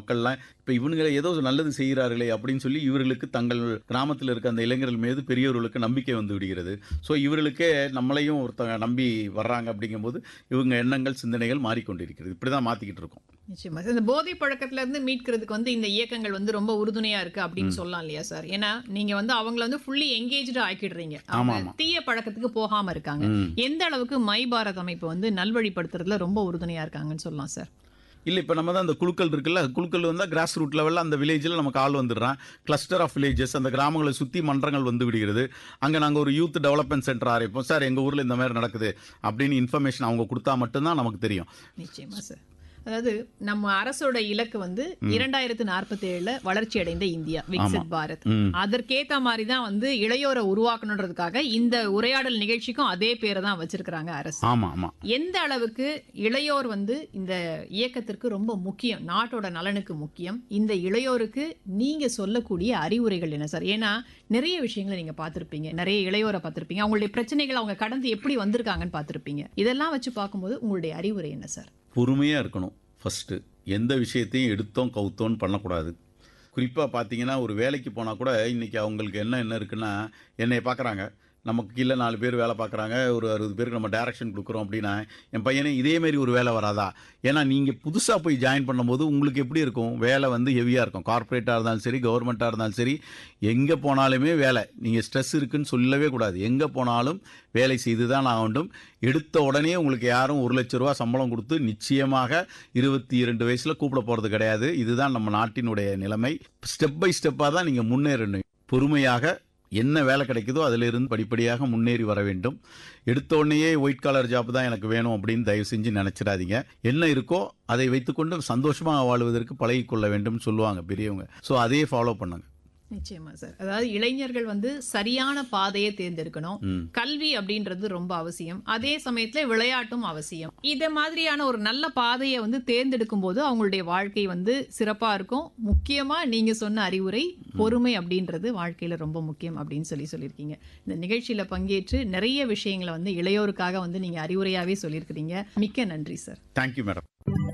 மக்கள்லாம் இப்போ இவனுங்களை ஏதோ நல்லது செய்கிறார்களே அப்படின்னு சொல்லி இவர்களுக்கு தங்கள் கிராமத்தில் இருக்க அந்த இளைஞர்கள் மீது பெரியவர்களுக்கு நம்பிக்கை வந்து விடுகிறது ஸோ இவர்களுக்கே நம்மளையும் ஒருத்தங்க நம்பி வர்றாங்க அப்படிங்கும்போது இவங்க எண்ணங்கள் சிந்தனைகள் மாறிக்கொண்டிருக்கிறது இப்படி தான் மாற்றிக்கிட்டு இருக்கோம் நிச்சயமா சார். இந்த போதை பழக்கத்துல இருந்து மீட்கிறதுக்கு வந்து இந்த இயக்கங்கள் வந்து ரொம்ப உறுதுணையா இருக்கு அப்படின்னு சொல்லலாம் இல்லையா சார் ஏன்னா நீங்க வந்து அவங்கள வந்து ஃபுல்லி எங்கேஜ்டு ஆக்கிடுறீங்க அவங்க ஆமா. தீய பழக்கத்துக்கு போகாம இருக்காங்க ம். எந்த அளவுக்கு மை பாரத் அமைப்பு வந்து நல்வழிப்படுத்துறதுல ரொம்ப உறுதுணையா இருக்காங்கன்னு சொல்லலாம் சார் இல்லை இப்போ நம்ம தான் அந்த குழுக்கள் இருக்குல்ல குழுக்கள் வந்தால் கிராஸ் ரூட் லெவலில் அந்த வில்லேஜில் நமக்கு ஆள் வந்துடுறான் கிளஸ்டர் ஆஃப் வில்லேஜஸ் அந்த கிராமங்களை சுற்றி மன்றங்கள் வந்து விடுகிறது அங்கே நாங்கள் ஒரு யூத் டெவலப்மெண்ட் சென்டர் ஆரம்பிப்போம் சார் எங்கள் ஊரில் இந்த மாதிரி நடக்குது அப்படின்னு இன்ஃபர்மேஷன் அவங்க கொடுத்தா மட்டும்தான் நமக்கு தெரியும் நிச்சயமா சார் அதாவது நம்ம அரசோட இலக்கு வந்து இரண்டாயிரத்து நாற்பத்தி ஏழுல வளர்ச்சி அடைந்த இந்தியா விக்சித் பாரத் ம். அதற்கேத்த மாதிரி தான் வந்து இளையோரை உருவாக்கணுன்றதுக்காக இந்த உரையாடல் நிகழ்ச்சிக்கும் அதே பேரை தான் வச்சிருக்கிறாங்க அரசு ஆமாம் ஆமாம் எந்த அளவுக்கு இளையோர் வந்து இந்த இயக்கத்திற்கு ரொம்ப முக்கியம் நாட்டோட நலனுக்கு முக்கியம் இந்த இளையோருக்கு நீங்க சொல்லக்கூடிய அறிவுரைகள் என்ன சார் ஏன்னா நிறைய விஷயங்களை நீங்க பார்த்திருப்பீங்க நிறைய இளையோரை பார்த்திருப்பீங்க அவங்களுடைய பிரச்சனைகள் அவங்க கடந்து எப்படி வந்திருக்காங்கன்னு பார்த்திருப்பீங்க இதெல்லாம் வச்சு பார்க்கும்போது உங்களுடைய அறிவுரை என்ன சார் பொறுமையாக இருக்கணும் ஃபஸ்ட்டு எந்த விஷயத்தையும் எடுத்தோம் கவுத்தோன்னு பண்ணக்கூடாது குறிப்பாக பார்த்தீங்கன்னா ஒரு வேலைக்கு போனால் கூட இன்றைக்கி அவங்களுக்கு என்ன என்ன இருக்குன்னா என்னை பார்க்குறாங்க நமக்கு கீழே நாலு பேர் வேலை பார்க்குறாங்க ஒரு அறுபது பேருக்கு நம்ம டைரக்ஷன் கொடுக்குறோம் அப்படின்னா என் பையனே இதே மாதிரி ஒரு வேலை வராதா ஏன்னா நீங்கள் புதுசாக போய் ஜாயின் பண்ணும்போது உங்களுக்கு எப்படி இருக்கும் வேலை வந்து ஹெவியாக இருக்கும் கார்ப்பரேட்டாக இருந்தாலும் சரி கவர்மெண்ட்டாக இருந்தாலும் சரி எங்கே போனாலுமே வேலை நீங்கள் ஸ்ட்ரெஸ் இருக்குன்னு சொல்லவே கூடாது எங்கே போனாலும் வேலை செய்து தான் ஆக வேண்டும் எடுத்த உடனே உங்களுக்கு யாரும் ஒரு லட்ச ரூபா சம்பளம் கொடுத்து நிச்சயமாக இருபத்தி இரண்டு வயசில் கூப்பிட போகிறது கிடையாது இதுதான் நம்ம நாட்டினுடைய நிலைமை ஸ்டெப் பை ஸ்டெப்பாக தான் நீங்கள் முன்னேறணும் பொறுமையாக என்ன வேலை கிடைக்குதோ அதிலிருந்து படிப்படியாக முன்னேறி வர வேண்டும் எடுத்த உடனேயே ஒயிட் காலர் ஜாப் தான் எனக்கு வேணும் அப்படின்னு தயவு செஞ்சு நினைச்சிடாதீங்க என்ன இருக்கோ அதை வைத்துக்கொண்டு சந்தோஷமாக வாழ்வதற்கு பழகிக்கொள்ள வேண்டும் சொல்லுவாங்க பெரியவங்க ஸோ அதையே ஃபாலோ பண்ணுங்க நிச்சயமா சார் அதாவது இளைஞர்கள் வந்து சரியான பாதையை தேர்ந்தெடுக்கணும் ம். கல்வி அப்படின்றது ரொம்ப அவசியம் அதே சமயத்துல விளையாட்டும் அவசியம் இத மாதிரியான ஒரு நல்ல பாதையை வந்து தேர்ந்தெடுக்கும் போது அவங்களுடைய வாழ்க்கை வந்து சிறப்பா இருக்கும் முக்கியமா நீங்க சொன்ன அறிவுரை பொறுமை அப்படின்றது வாழ்க்கையில ரொம்ப முக்கியம் அப்படின்னு சொல்லி சொல்லியிருக்கீங்க இந்த நிகழ்ச்சியில பங்கேற்று நிறைய விஷயங்களை வந்து இளையோருக்காக வந்து நீங்க அறிவுரையாவே சொல்லியிருக்கிறீங்க மிக்க நன்றி சார் தேங்க்யூ மேடம்